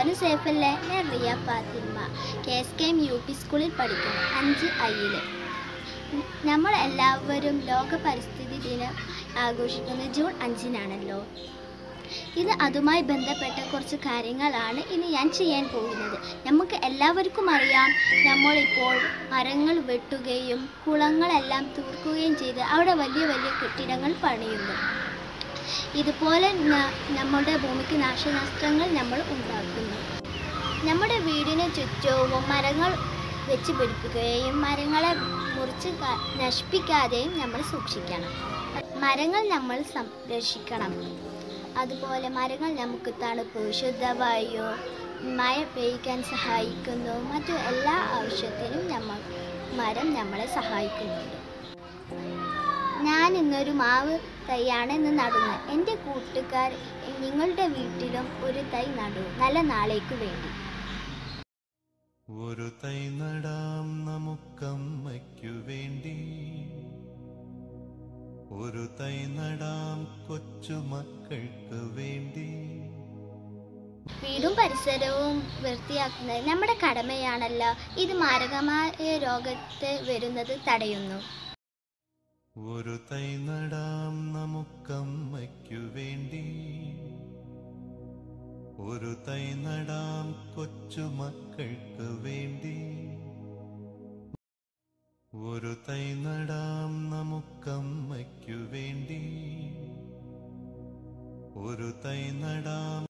എല്ലാവരും സേഫ് അല്ലേ ഞാൻ Riya Fathima K S K M U P സ്കൂളിൽ പഠിക്കുന്നു അഞ്ച് ഐയിൽ നമ്മൾ എല്ലാവരും ലോക പരിസ്ഥിതി ദിനം ആഘോഷിക്കുന്നത് ജൂൺ അഞ്ചിനാണല്ലോ ഇത് അതുമായി ബന്ധപ്പെട്ട കുറച്ച് കാര്യങ്ങളാണ് ഇനി ഞാൻ ചെയ്യാൻ പോകുന്നത് നമുക്ക് എല്ലാവർക്കും അറിയാം നമ്മളിപ്പോൾ മരങ്ങൾ വെട്ടുകയും കുളങ്ങളെല്ലാം തൂർക്കുകയും ചെയ്ത് അവിടെ വലിയ വലിയ കെട്ടിടങ്ങൾ പണിയുന്നു ഇതുപോലെ ന- നമ്മുടെ ഭൂമിക്ക് നാശനഷ്ടങ്ങൾ നമ്മൾ ഉണ്ടാക്കുന്നു നമ്മുടെ വീടിന് ചുറ്റവും മരങ്ങൾ വെച്ച് പിടിപ്പിക്കുകയും മരങ്ങളെ മുറിച്ച് ക- നശിപ്പിക്കാതെയും നമ്മൾ സൂക്ഷിക്കണം മരങ്ങൾ നമ്മൾ സംരക്ഷിക്കണം അതുപോലെ മരങ്ങൾ നമുക്ക് തണുപ്പ് ശുദ്ധവായു മഴ പെയ്യിക്കാൻ സഹായിക്കുന്നു മറ്റു എല്ലാ ആവശ്യത്തിനും നമ്മൾ മരം നമ്മളെ സഹായിക്കുന്നുണ്ട് ഞാൻ ഇന്നൊരു മാവ് തൈയാണ് ഇന്ന് നടുന്നത് എൻ്റെ കൂട്ടുകാർ നിങ്ങളുടെ വീട്ടിലും ഒരു തൈ നടൂ നല്ല നാളേക്ക് വേണ്ടി ഒരു തൈ നടാം നമുക്കമ്മയ്ക്കു വേണ്ടി ഒരു തൈ നടാം കൊച്ചുമക്കൾക്ക് വേണ്ടി വീടും പരിസരവും വൃത്തിയാക്കുന്നത് നമ്മുടെ കടമയാണല്ലോ ഇത് മാരകമായ രോഗത്തെ വരുന്നത് തടയുന്നു ഒരു തൈ നടാം നമുക്കമ്മയ്ക്കു വേണ്ടി ഒരു തൈ നടാം കൊച്ചുമക്കൾക്ക് വേണ്ടി ഒരു തൈ നടാം നമുക്കമ്മയ്ക്കു വേണ്ടി ഒരു തൈ നടാം